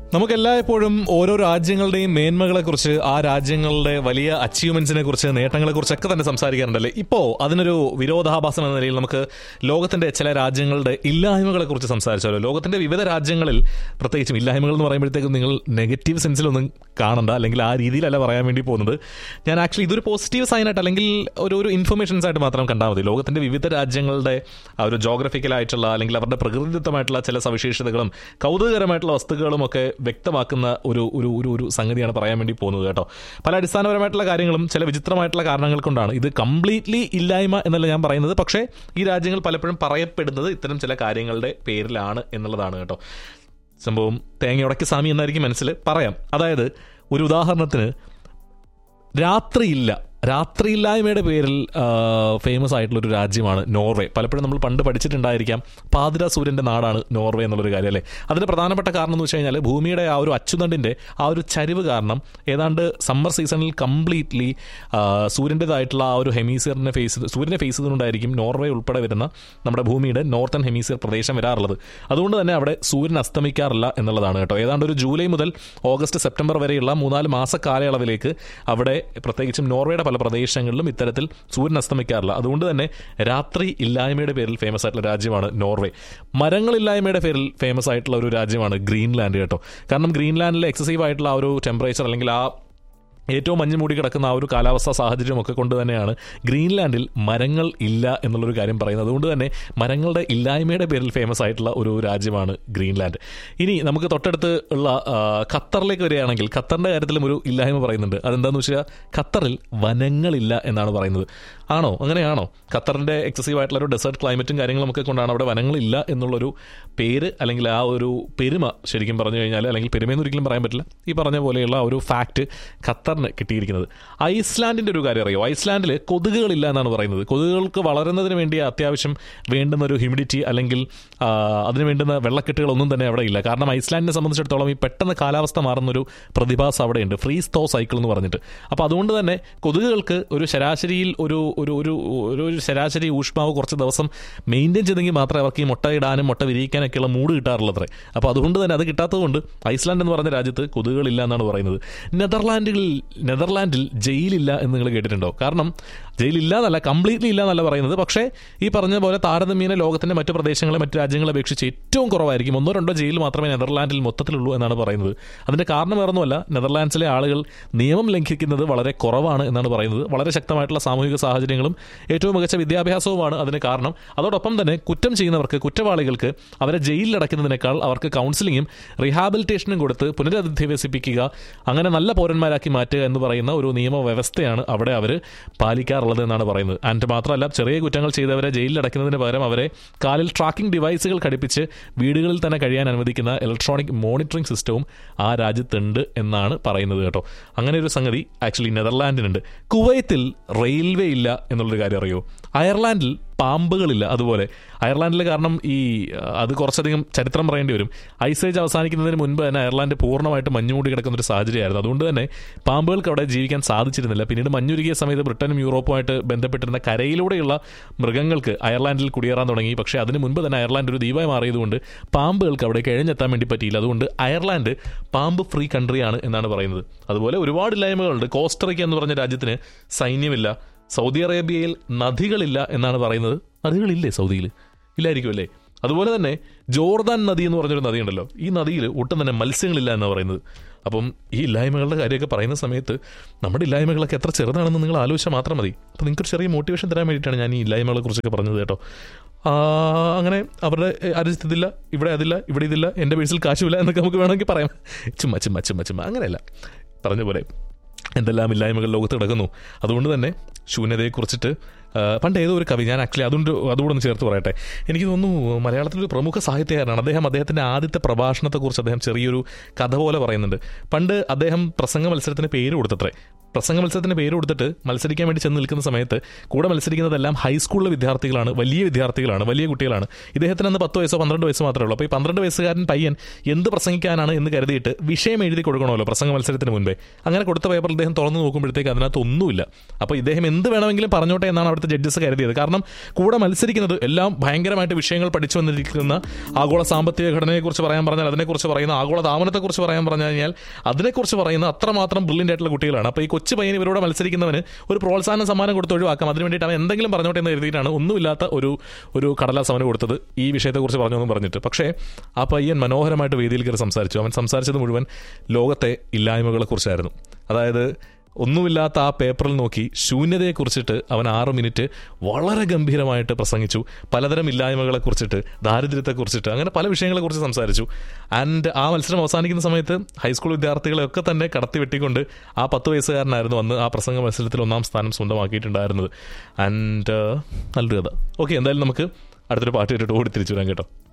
നമുക്ക് എല്ലായ്പ്പോഴും ഓരോ രാജ്യങ്ങളുടെയും മേന്മകളെ കുറിച്ച് ആ രാജ്യങ്ങളുടെ വലിയ അച്ചീവ്മെന്റ്സിനെ കുറിച്ച് നേട്ടങ്ങളെ കുറിച്ചൊക്കെ തന്നെ സംസാരിക്കാറുണ്ടല്ലേ ഇപ്പോ അതിനൊരു വിരോധാഭാസം എന്ന നിലയിൽ നമുക്ക് ലോകത്തിന്റെ ചില രാജ്യങ്ങളുടെ ഇല്ലായ്മകളെ കുറിച്ച് സംസാരിച്ചാലോ ലോകത്തിന്റെ വിവിധ രാജ്യങ്ങളിൽ പ്രത്യേകിച്ചും ഇല്ലായ്മകൾ എന്ന് പറയുമ്പോഴത്തേക്കും നിങ്ങൾ നെഗറ്റീവ് സെൻസിലൊന്നും കാണണ്ട അല്ലെങ്കിൽ ആ രീതിയിലല്ല പറയാൻ വേണ്ടി പോകുന്നത് ഞാൻ ആക്ച്വലി ഇതൊരു പോസിറ്റീവ് സൈനായിട്ട് അല്ലെങ്കിൽ ഒരു ഒരു ഇൻഫർമേഷൻസ് ആയിട്ട് മാത്രം കണ്ടാൽ മതി ലോകത്തിന്റെ വിവിധ രാജ്യങ്ങളുടെ ആ ഒരു ജോഗ്രഫിക്കലായിട്ടുള്ള അല്ലെങ്കിൽ അവരുടെ പ്രകൃതിദത്തമായിട്ടുള്ള ചില സവിശേഷതകളും കൗതുകകരമായിട്ടുള്ള വസ്തുക്കളും ഒക്കെ വ്യക്തമാക്കുന്ന ഒരു ഒരു ഒരു ഒരു സംഗതിയാണ് പറയാൻ വേണ്ടി പോകുന്നത് കേട്ടോ പല അടിസ്ഥാനപരമായിട്ടുള്ള കാര്യങ്ങളും ചില വിചിത്രമായിട്ടുള്ള കാരണങ്ങൾ കൊണ്ടാണ് ഇത് കംപ്ലീറ്റ്ലി ഇല്ലായ്മ എന്നല്ല ഞാൻ പറയുന്നത് പക്ഷേ ഈ രാജ്യങ്ങൾ പലപ്പോഴും പറയപ്പെടുന്നത് ഇത്തരം ചില കാര്യങ്ങളുടെ പേരിലാണ് എന്നുള്ളതാണ് കേട്ടോ സംഭവം തേങ്ങയുടക്കി സ്വാമി എന്നായിരിക്കും മനസ്സിൽ പറയാം അതായത് ഒരു ഉദാഹരണത്തിന് രാത്രിയില്ല രാത്രിയില്ലായ്മയുടെ പേരിൽ ഫേമസ് ആയിട്ടുള്ള ഒരു രാജ്യമാണ് നോർവേ പലപ്പോഴും നമ്മൾ പണ്ട് പഠിച്ചിട്ടുണ്ടായിരിക്കാം പാതിര സൂര്യന്റെ നാടാണ് നോർവേ എന്നുള്ളൊരു കാര്യം അല്ലേ അതിന് പ്രധാനപ്പെട്ട കാരണം എന്ന് വെച്ച് കഴിഞ്ഞാൽ ഭൂമിയുടെ ആ ഒരു അച്ചുതണ്ടിന്റെ ആ ഒരു ചരിവ് കാരണം ഏതാണ്ട് സമ്മർ സീസണിൽ കംപ്ലീറ്റ്ലി സൂര്യൻ്റെതായിട്ടുള്ള ആ ഒരു ഹെമീസിയറിനെ ഫേസ് സൂര്യനെ ഫേസ് ചെയ്തുകൊണ്ടായിരിക്കും നോർവേ ഉൾപ്പെടെ വരുന്ന നമ്മുടെ ഭൂമിയുടെ നോർത്തേൺ ഹെമീസിയർ പ്രദേശം വരാറുള്ളത് അതുകൊണ്ട് തന്നെ അവിടെ സൂര്യൻ അസ്തമിക്കാറില്ല എന്നുള്ളതാണ് കേട്ടോ ഏതാണ്ട് ഒരു ജൂലൈ മുതൽ ഓഗസ്റ്റ് സെപ്റ്റംബർ വരെയുള്ള മൂന്നാല് മാസ കാലയളവിലേക്ക് അവിടെ പ്രത്യേകിച്ചും നോർവേയുടെ പല പ്രദേശങ്ങളിലും ഇത്തരത്തിൽ സൂര്യൻ അസ്തമിക്കാറില്ല അതുകൊണ്ട് തന്നെ രാത്രി ഇല്ലായ്മയുടെ പേരിൽ ഫേമസ് ആയിട്ടുള്ള രാജ്യമാണ് നോർവേ മരങ്ങളില്ലായ്മയുടെ പേരിൽ ഫേമസ് ആയിട്ടുള്ള ഒരു രാജ്യമാണ് ഗ്രീൻലാൻഡ് കേട്ടോ കാരണം ഗ്രീൻലാൻഡിലെ എക്സസീവ് ആയിട്ടുള്ള ആ ഒരു ടെമ്പറേച്ചർ അല്ലെങ്കിൽ ആ ഏറ്റവും മഞ്ഞ് മൂടി കിടക്കുന്ന ആ ഒരു കാലാവസ്ഥാ സാഹചര്യമൊക്കെ കൊണ്ട് തന്നെയാണ് ഗ്രീൻലാൻഡിൽ മരങ്ങൾ ഇല്ല എന്നുള്ളൊരു കാര്യം പറയുന്നത് അതുകൊണ്ട് തന്നെ മരങ്ങളുടെ ഇല്ലായ്മയുടെ പേരിൽ ഫേമസ് ആയിട്ടുള്ള ഒരു രാജ്യമാണ് ഗ്രീൻലാൻഡ് ഇനി നമുക്ക് തൊട്ടടുത്ത് ഉള്ള ആ, ഖത്തറിലേക്ക് വരികയാണെങ്കിൽ ഖത്തറിന്റെ കാര്യത്തിലും ഒരു ഇല്ലായ്മ പറയുന്നുണ്ട് അതെന്താണെന്ന് വെച്ചാൽ ഖത്തറിൽ വനങ്ങളില്ല എന്നാണ് പറയുന്നത് ആണോ അങ്ങനെയാണോ ഖത്തറിന്റെ എക്സസീവ് ആയിട്ടുള്ള ഒരു ഡെസേർട്ട് ക്ലൈമറ്റും കാര്യങ്ങളും ഒക്കെ കൊണ്ടാണ് അവിടെ വനങ്ങളില്ല എന്നുള്ളൊരു പേര് അല്ലെങ്കിൽ ആ ഒരു പെരുമ ശരിക്കും പറഞ്ഞു കഴിഞ്ഞാൽ അല്ലെങ്കിൽ പെരുമയെന്ന് ഒരിക്കലും പറയാൻ പറ്റില്ല ഈ പറഞ്ഞ പോലെയുള്ള ആ ഒരു ഫാക്ട് ഖത്തറിന് കിട്ടിയിരിക്കുന്നത് ഐസ്ലാൻഡിന്റെ ഒരു കാര്യം അറിയോ ഐസ്ലാൻഡിൽ കൊതുകുകളില്ല എന്നാണ് പറയുന്നത് കൊതുകുകൾക്ക് വളരുന്നതിന് വേണ്ടി അത്യാവശ്യം വേണ്ടുന്ന ഒരു ഹ്യൂമിഡിറ്റി അല്ലെങ്കിൽ ആ, അതിന് വേണ്ടുന്ന വെള്ളക്കെട്ടുകളൊന്നും തന്നെ അവിടെ ഇല്ല കാരണം ഐസ്ലാൻഡിനെ സംബന്ധിച്ചിടത്തോളം ഈ പെട്ടെന്ന് കാലാവസ്ഥ മാറുന്ന ഒരു പ്രതിഭാസം അവിടെയുണ്ട് ഫ്രീസ് തോ സൈക്കിൾ എന്ന് പറഞ്ഞിട്ട് അപ്പോൾ അതുകൊണ്ട് തന്നെ കൊതുകുകൾക്ക് ഒരു ശരാശരിയിൽ ഒരു ഒരു ഒരു ഒരു ഒരു ശരാശരി ഊഷ്മാവ് കുറച്ച് ദിവസം മെയിൻറ്റെയിൻ ചെയ്തെങ്കിൽ മാത്രമേ അവർക്ക് ഈ മുട്ട ഇടാനും മുട്ട വിരിയിക്കാനൊക്കെയുള്ള മൂഡ് കിട്ടാറുള്ളത്രേ അപ്പോൾ അതുകൊണ്ട് തന്നെ അത് കിട്ടാത്തതുകൊണ്ട് ഐസ്ലാൻഡ് എന്ന് പറഞ്ഞ രാജ്യത്ത് കൊതുകുകളില്ല എന്നാണ് പറയുന്നത് നെതർലാൻഡിൽ നെതർലാൻഡിൽ ജയിലില്ല എന്ന് നിങ്ങൾ കേട്ടിട്ടുണ്ടോ കാരണം ജയിലില്ല എന്നല്ല കംപ്ലീറ്റ്ലി ഇല്ല എന്നല്ല പറയുന്നത് പക്ഷേ ഈ പറഞ്ഞ പോലെ താരതമ്യേന ലോകത്തിന്റെ മറ്റു പ്രദേശങ്ങളെ മറ്റു രാജ്യങ്ങളെ അപേക്ഷിച്ച് ഏറ്റവും കുറവായിരിക്കും ഒന്നോ രണ്ടോ ജയിൽ മാത്രമേ നെതർലാൻഡിൽ മൊത്തത്തിലുള്ളൂ എന്നാണ് പറയുന്നത് അതിന്റെ കാരണം വേറൊന്നുമല്ല നെതർലാൻഡ്സിലെ ആളുകൾ നിയമം ലംഘിക്കുന്നത് വളരെ കുറവാണ് എന്നാണ് പറയുന്നത് വളരെ ശക്തമായിട്ടുള്ള സാമൂഹിക സാഹചര്യങ്ങളും ഏറ്റവും മികച്ച വിദ്യാഭ്യാസവുമാണ് അതിന് കാരണം അതോടൊപ്പം തന്നെ കുറ്റം ചെയ്യുന്നവർക്ക് കുറ്റവാളികൾക്ക് അവരെ ജയിലിൽ അടയ്ക്കുന്നതിനേക്കാൾ അവർക്ക് കൗൺസിലിങ്ങും റീഹാബിലിറ്റേഷനും കൊടുത്ത് പുനരധിവസിപ്പിക്കുക അങ്ങനെ നല്ല പൗരന്മാരാക്കി മാറ്റുക എന്ന് പറയുന്ന ഒരു നിയമവ്യവസ്ഥയാണ് അവിടെ അവർ പാലിക്കാറുള്ളത് എന്നാണ് പറയുന്നത് ആൻഡ് മാത്രമല്ല ചെറിയ കുറ്റങ്ങൾ ചെയ്തവരെ ജയിലിൽ അടയ്ക്കുന്നതിന് പകരം അവരെ കാലിൽ ട്രാക്കിംഗ് ഡിവൈസുകൾ ഘടിപ്പിച്ച് വീടുകളിൽ തന്നെ കഴിയാൻ അനുവദിക്കുന്ന ഇലക്ട്രോണിക് മോണിറ്ററിംഗ് സിസ്റ്റവും ആ രാജ്യത്തുണ്ട് എന്നാണ് പറയുന്നത് കേട്ടോ അങ്ങനെ ഒരു സംഗതി ആക്ച്വലി നെതർലാൻഡിനുണ്ട് കുവൈത്തിൽ റെയിൽവേ ഇല്ല എന്നുള്ളൊരു കാര്യം അറിയോ അയർലാൻഡിൽ പാമ്പുകളില്ല അതുപോലെ അയർലാൻഡിൽ കാരണം ഈ ആ, അത് കുറച്ചധികം ചരിത്രം പറയേണ്ടി വരും ഐസേജ് അവസാനിക്കുന്നതിന് മുൻപ് തന്നെ അയർലാൻഡ് പൂർണ്ണമായിട്ട് മഞ്ഞുമൂടി കിടക്കുന്ന ഒരു സാഹചര്യമായിരുന്നു അതുകൊണ്ട് തന്നെ പാമ്പുകൾക്ക് അവിടെ ജീവിക്കാൻ സാധിച്ചിരുന്നില്ല പിന്നീട് മഞ്ഞുരുകിയ സമയത്ത് ബ്രിട്ടനും യൂറോപ്പുമായിട്ട് ബന്ധപ്പെട്ടിരുന്ന കരയിലൂടെയുള്ള മൃഗങ്ങൾക്ക് അയർലാൻഡിൽ കുടിയേറാൻ തുടങ്ങി പക്ഷേ അതിന് മുൻപ് തന്നെ അയർലാൻഡ് ഒരു ദ്വീപായി മാറിയതുകൊണ്ട് പാമ്പുകൾക്ക് അവിടെ കഴിഞ്ഞെത്താൻ വേണ്ടി പറ്റിയില്ല അതുകൊണ്ട് അയർലാൻഡ് പാമ്പ് ഫ്രീ കൺട്രിയാണ് എന്നാണ് പറയുന്നത് അതുപോലെ ഒരുപാട് ഇല്ലായ്മകളുണ്ട് കോസ്റ്ററിക്ക എന്ന് പറഞ്ഞ രാജ്യത്തിന് സൈന്യമില്ല സൗദി അറേബ്യയിൽ നദികളില്ല എന്നാണ് പറയുന്നത് നദികളില്ലേ സൗദിയിൽ ഇല്ലായിരിക്കും അല്ലേ അതുപോലെ തന്നെ ജോർദാൻ നദി എന്ന് പറഞ്ഞൊരു നദിയുണ്ടല്ലോ ഈ നദിയിൽ ഒട്ടും തന്നെ മത്സ്യങ്ങളില്ല എന്നാണ് പറയുന്നത് അപ്പം ഈ ഇല്ലായ്മകളുടെ കാര്യമൊക്കെ പറയുന്ന സമയത്ത് നമ്മുടെ ഇല്ലായ്മകളൊക്കെ എത്ര ചെറുതാണെന്ന് നിങ്ങൾ ആലോചിച്ചാൽ മാത്രം മതി അപ്പോൾ നിങ്ങൾക്ക് ഒരു ചെറിയ മോട്ടിവേഷൻ തരാൻ വേണ്ടിയിട്ടാണ് ഞാൻ ഈ ഇല്ലായ്മകളെ കുറിച്ചൊക്കെ പറഞ്ഞത് കേട്ടോ ആ, അങ്ങനെ അവരുടെ എ, രാജ്യത്ത് ഇതില്ല ഇവിടെ അതില്ല ഇവിടെ ഇതില്ല എൻ്റെ പേഴ്സിൽ കാശുമില്ല എന്നൊക്കെ നമുക്ക് വേണമെങ്കിൽ പറയാം ചുമ്മാ ചുമ്മാ ചുമ്മാ ചുമ്മാ അങ്ങനെയല്ല പറഞ്ഞ പോലെ എന്തെല്ലാം ഇല്ലായ്മകൾ ലോകത്ത് കിടക്കുന്നു അതുകൊണ്ട് തന്നെ ശൂന്യതയെക്കുറിച്ചിട്ട് ആ, പണ്ട് ഏതോ ഒരു കവി ഞാൻ ആക്ച്വലി അതുകൊണ്ട് അതുകൂടെ ഒന്ന് ചേർത്ത് പറയട്ടെ എനിക്ക് തോന്നുന്നു മലയാളത്തിലൊരു പ്രമുഖ സാഹിത്യകാരനാണ് അദ്ദേഹം അദ്ദേഹത്തിൻ്റെ ആദ്യത്തെ പ്രഭാഷണത്തെക്കുറിച്ച് അദ്ദേഹം ചെറിയൊരു കഥ പോലെ പറയുന്നുണ്ട് പണ്ട് അദ്ദേഹം പ്രസംഗ മത്സരത്തിന് പേര് കൊടുത്തത്രേ പ്രസംഗ മത്സരത്തിന് പേര് കൊടുത്തിട്ട് മത്സരിക്കാൻ വേണ്ടി ചെന്ന് നിൽക്കുന്ന സമയത്ത് കൂടെ മത്സരിക്കുന്നതെല്ലാം ഹൈസ്കൂളിലെ വിദ്യാർത്ഥികളാണ് വലിയ വിദ്യാർത്ഥികളാണ് വലിയ കുട്ടികളാണ് ഇദ്ദേഹത്തിന് അന്ന് പത്ത് വയസ്സോ പന്ത്രണ്ട് വയസ്സോ മാത്രമേ ഉള്ളൂ അപ്പോൾ ഈ പന്ത്രണ്ട് വയസ്സുകാരൻ പയ്യൻ എന്ത് പ്രസംഗിക്കാനാണ് എന്ന് കരുതിയിട്ട് വിഷയം എഴുതി കൊടുക്കണമല്ലോ പ്രസംഗ മത്സരത്തിന് മുൻപേ അങ്ങനെ കൊടുത്ത പേപ്പർ ഇദ്ദേഹം തുറന്നു നോക്കുമ്പോഴത്തേക്ക് അതിനകത്ത് ഒന്നുമില്ല അപ്പോൾ ഇദ്ദേഹം എന്ത് വേണമെങ്കിലും പറഞ്ഞോട്ടെ എന്നാണ് അവിടുത്തെ അന്നത്തെ ജഡ്ജസ് കരുതിയത് കാരണം കൂടെ മത്സരിക്കുന്നത് എല്ലാം ഭയങ്കരമായിട്ട് വിഷയങ്ങൾ പഠിച്ചു വന്നിരിക്കുന്ന ആഗോള സാമ്പത്തിക ഘടനയെക്കുറിച്ച് പറയാൻ പറഞ്ഞാൽ അതിനെക്കുറിച്ച് പറയുന്ന ആഗോള താപനത്തെക്കുറിച്ച് പറയാൻ പറഞ്ഞു കഴിഞ്ഞാൽ അതിനെക്കുറിച്ച് പറയുന്ന അത്രമാത്രം ബ്രില്യൻ്റ് ആയിട്ടുള്ള കുട്ടികളാണ് അപ്പോൾ ഈ കൊച്ചു പയ്യൻ ഇവരോട് മത്സരിക്കുന്നവന് ഒരു പ്രോത്സാഹന സമ്മാനം കൊടുത്ത് ഒഴിവാക്കാം അതിന് വേണ്ടിയിട്ട് അവൻ എന്തെങ്കിലും പറഞ്ഞോട്ടെ എന്ന് കരുതിയിട്ടാണ് ഒന്നുമില്ലാത്ത ഒരു ഒരു കടലാസ് അവന് കൊടുത്തത് ഈ വിഷയത്തെക്കുറിച്ച് പറഞ്ഞൊന്നും പറഞ്ഞിട്ട് പക്ഷേ ആ പയ്യൻ മനോഹരമായിട്ട് വേദിയിൽ കയറി സംസാരിച്ചു അവൻ സംസാരിച്ചത് മുഴുവൻ ലോകത്തെ ഇല്ലായ്മകളെക്കുറിച്ചായിരുന്നു അതായത് ഒന്നുമില്ലാത്ത ആ പേപ്പറിൽ നോക്കി ശൂന്യതയെക്കുറിച്ചിട്ട് അവൻ ആറ് മിനിറ്റ് വളരെ ഗംഭീരമായിട്ട് പ്രസംഗിച്ചു പലതരം ഇല്ലായ്മകളെക്കുറിച്ചിട്ട് ദാരിദ്ര്യത്തെക്കുറിച്ചിട്ട് അങ്ങനെ പല വിഷയങ്ങളെക്കുറിച്ച് സംസാരിച്ചു ആൻഡ് ആ മത്സരം അവസാനിക്കുന്ന സമയത്ത് ഹൈസ്കൂൾ വിദ്യാർത്ഥികളെയൊക്കെ തന്നെ കടത്തി വെട്ടിക്കൊണ്ട് ആ പത്ത് വയസ്സുകാരനായിരുന്നു അന്ന് ആ പ്രസംഗ മത്സരത്തിൽ ഒന്നാം സ്ഥാനം സ്വന്തമാക്കിയിട്ടുണ്ടായിരുന്നത് ആൻഡ് നല്ലൊരു കഥ ഓക്കെ എന്തായാലും നമുക്ക് അടുത്തൊരു പാട്ട് കേട്ടിട്ട് ഓടി തിരിച്ചു വരാം കേട്ടോ